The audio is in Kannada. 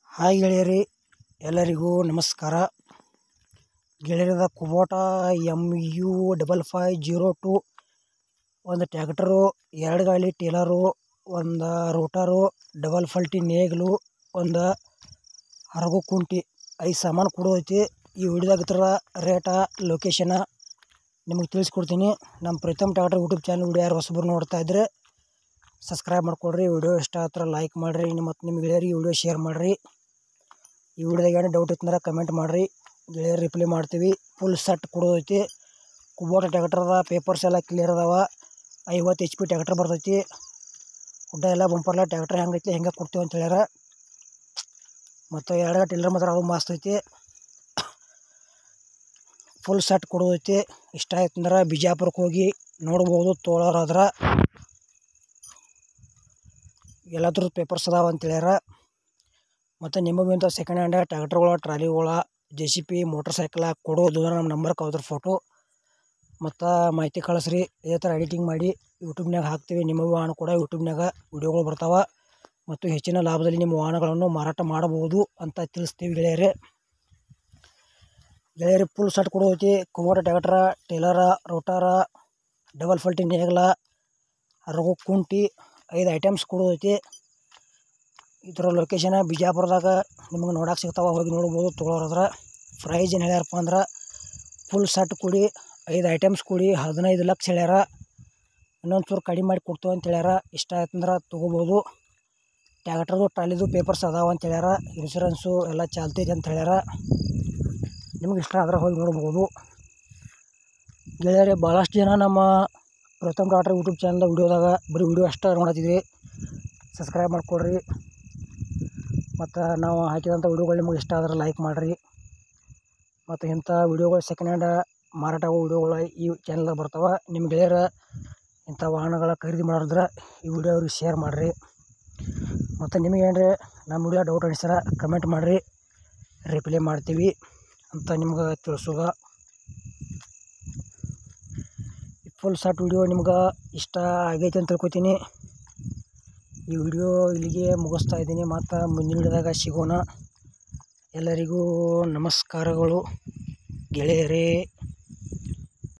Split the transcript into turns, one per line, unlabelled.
ಹಾಯ್ ಗೆಳೆಯರಿ ಎಲ್ಲರಿಗೂ ನಮಸ್ಕಾರ ಗೆಳೆಯರದ Kubota M U double five zero two ಒಂದು ಟ್ಯಾಕ್ಟರು ಎರಡು ಗಾಲಿ ಟೇಲರು ಒಂದು ರೋಟರು ಡಬಲ್ ಫಲ್ಟಿ ನೇಗಿಲು ಒಂದು ಹರಗು ಕುಂಟಿ ಐದು ಸಾಮಾನು ಕೊಡೋದೈತಿ ಈ ವಿಡಿಯೋದಾಗ ಇತರ ರೇಟ ಲೊಕೇಶನ ನಿಮಗೆ ತಿಳಿಸ್ಕೊಡ್ತೀನಿ ನಮ್ಮ Pritam tractor YouTube channel video ಯಾರು ಹೊಸಬರು ನೋಡ್ತಾ ಇದ್ದರೆ ಸಬ್ಸ್ಕ್ರೈಬ್ ಮಾಡ್ಕೊಳ್ರಿ ವಿಡಿಯೋ ಇಷ್ಟ ಆತ್ರ ಲೈಕ್ ಮಾಡಿರಿ ಮತ್ತು ನಿಮ್ಮ ಗೆಳೆಯರಿಗೆ ವಿಡಿಯೋ ಶೇರ್ ಮಾಡಿರಿ ಈ ವಿಡಿಯೋದಾಗ ಏನು ಡೌಟ್ ಇತ್ತಂದ್ರೆ ಕಮೆಂಟ್ ಮಾಡಿರಿ ಗೆಳೆಯರು ರಿಪ್ಲೈ ಮಾಡ್ತೀವಿ ಫುಲ್ ಸೆಟ್ ಕೊಡೋದೈತಿ ಕುಬೋಟ ಟ್ಯಾಕ್ಟರ್ದ ಪೇಪರ್ಸ್ ಎಲ್ಲ ಕ್ಲಿಯರ್ ಅದಾವ ಐವತ್ತು ಎಚ್ ಪಿ ಟ್ಯಾಕ್ಟರ್ ಬರ್ತೈತಿ ಹುಡ್ಡ ಎಲ್ಲ ಬಂಪರ್ಲ ಟ್ಯಾಕ್ಟರ್ ಹೆಂಗೈತಿ ಹೆಂಗೆ ಕೊಡ್ತೀವಿ ಅಂತ ಹೇಳ್ಯಾರ ಮತ್ತು ಎರಡು ಟಿಲ್ಲರ್ ಮಾತ್ರ ಅದು ಮಸ್ತ್ ಐತಿ ಫುಲ್ ಸೆಟ್ ಕೊಡೋದೈತಿ ಇಷ್ಟ ಆಯ್ತು ಅಂದ್ರೆ ಬಿಜಾಪುರಕ್ಕೆ ಹೋಗಿ ನೋಡ್ಬೋದು ತೊಗೊಳೋರಾದ್ರೆ ಎಲ್ಲದ್ರ ಪೇಪರ್ಸ್ ಅದಾವ ಅಂತ ಹೇಳ್ಯಾರ ಮತ್ತು ನಿಮಗೂ ಇಂಥ ಸೆಕೆಂಡ್ ಹ್ಯಾಂಡ್ ಟ್ಯಾಕ್ಟರ್ಗಳ ಟ್ರಾಲಿಗಳ ಜೆ ಸಿ ಪಿ ಮೋಟ್ರ್ ಸೈಕಲ ಕೊಡೋದು ನಮ್ಮ ನಂಬರ್ಗೆ ಅದ್ರ ಫೋಟೋ ಮತ್ತು ಮಾಹಿತಿ ಕಳಿಸ್ರಿ ಇದೇ ಥರ ಎಡಿಟಿಂಗ್ ಮಾಡಿ ಯೂಟ್ಯೂಬ್ನಾಗ ಹಾಕ್ತೀವಿ ನಿಮಗೂ ವಾಹನ ಕೂಡ ಯೂಟ್ಯೂಬ್ನಾಗ ವಿಡಿಯೋಗಳು ಬರ್ತಾವೆ ಮತ್ತು ಹೆಚ್ಚಿನ ಲಾಭದಲ್ಲಿ ನಿಮ್ಮ ವಾಹನಗಳನ್ನು ಮಾರಾಟ ಮಾಡಬಹುದು ಅಂತ ತಿಳಿಸ್ತೀವಿ ಗೆಳೆಯರೇ ಗೆಳೆಯರಿ ಫುಲ್ ಸೆಟ್ ಕೊಡೋದೈತಿ ಕುಬೋಟ ಟ್ಯಾಕ್ಟ್ರ ಟೇಲರ ರೋಟಾರ ಡಬಲ್ ಫಲ್ಟಿ ನೇಗಲ ಹರಗು ಕುಂಟಿ ಐದು ಐಟಮ್ಸ್ ಕೊಡೋದೈತಿ ಇದರ ಲೊಕೇಶನ್ ಬಿಜಾಪುರದಾಗ ನಿಮಗೆ ನೋಡಕ್ಕೆ ಸಿಗ್ತಾವ ಹೋಗಿ ನೋಡ್ಬೋದು ತೊಗೊಳೋರಾದ್ರೆ ಪ್ರೈಸ್ ಏನು ಹೇಳ್ಯಾರಪ್ಪ ಅಂದ್ರೆ ಫುಲ್ ಸೆಟ್ ಕೊಡಿ ಐದು ಐಟಮ್ಸ್ ಕೊಡಿ ಹದಿನೈದು ಲಕ್ಷ ಹೇಳ್ಯಾರ ಇನ್ನೊಂದು ಚೂರು ಕಡಿಮೆ ಮಾಡಿ ಕೊಡ್ತೀವಿ ಅಂತ ಹೇಳ್ಯಾರ ಇಷ್ಟ ಆಯ್ತಂದ್ರೆ ತೊಗೋಬೋದು ಟ್ಯಾಕ್ಟರ್ದು ಟ್ರಾಲಿದು ಪೇಪರ್ಸ್ ಅದಾವ ಅಂತ ಹೇಳ್ಯಾರ ಇನ್ಸೂರೆನ್ಸು ಎಲ್ಲ ಚಾಲ್ತೈತಿ ಅಂತ ಹೇಳ್ಯಾರ ನಿಮ್ಗೆ ಇಷ್ಟ ಆದ್ರೆ ಹೋಗಿ ನೋಡ್ಬೋದು ಗೆಳೆಯರೇ ಭಾಳಷ್ಟು ಜನ ನಮ್ಮ ಪ್ರಥಮ್ ಡಾಕ್ಟರ್ ಯೂಟ್ಯೂಬ್ ಚಾನಲ್ದ ವಿಡಿಯೋದಾಗ ಬರೀ ವಿಡಿಯೋ ಅಷ್ಟೇ ನೋಡತ್ತಿದ್ವಿ ಸಬ್ಸ್ಕ್ರೈಬ್ ಮಾಡ್ಕೊಳ್ರಿ ಮತ್ತು ನಾವು ಹಾಕಿದಂಥ ವಿಡಿಯೋಗಳು ನಿಮಗೆ ಇಷ್ಟ ಆದ್ರೆ ಲೈಕ್ ಮಾಡಿರಿ ಮತ್ತು ಇಂಥ ವಿಡಿಯೋಗಳು ಸೆಕೆಂಡ್ ಹ್ಯಾಂಡ್ ಮಾರಾಟ ಆಗೋ ವಿಡಿಯೋಗಳು ಈ ಚಾನಲ್ದಾಗ ಬರ್ತಾವೆ ನಿಮ್ಮ ಗೆಳೆಯರ ಇಂಥ ವಾಹನಗಳ ಖರೀದಿ ಮಾಡೋರಿದ್ರೆ ಈ ವಿಡಿಯೋ ಅವ್ರಿಗೆ ಶೇರ್ ಮಾಡಿರಿ ಮತ್ತು ನಿಮಗೆ ಏನ್ರಿ ನಮ್ಮ ವಿಡಿಯೋ ಡೌಟ್ ಅನಿಸ್ತಾರ ಕಮೆಂಟ್ ಮಾಡಿರಿ ರಿಪ್ಲೈ ಮಾಡ್ತೀವಿ ಅಂತ ನಿಮ್ಗೆ ತಿಳಿಸೋದ ಫುಲ್ ಶಾರ್ಟ್ ವಿಡಿಯೋ ನಿಮ್ಗೆ ಇಷ್ಟ ಆಗೈತೆ ಅಂತ ತಿಳ್ಕೊತೀನಿ ಈ ವಿಡಿಯೋ ಇಲ್ಲಿಗೆ ಮುಗಿಸ್ತಾ ಇದ್ದೀನಿ ಮತ್ತು ಮುಂದಿನ ವಿಡಿಯೋದಾಗ ಸಿಗೋಣ ಎಲ್ಲರಿಗೂ ನಮಸ್ಕಾರಗಳು ಗೆಳೆಯರೇ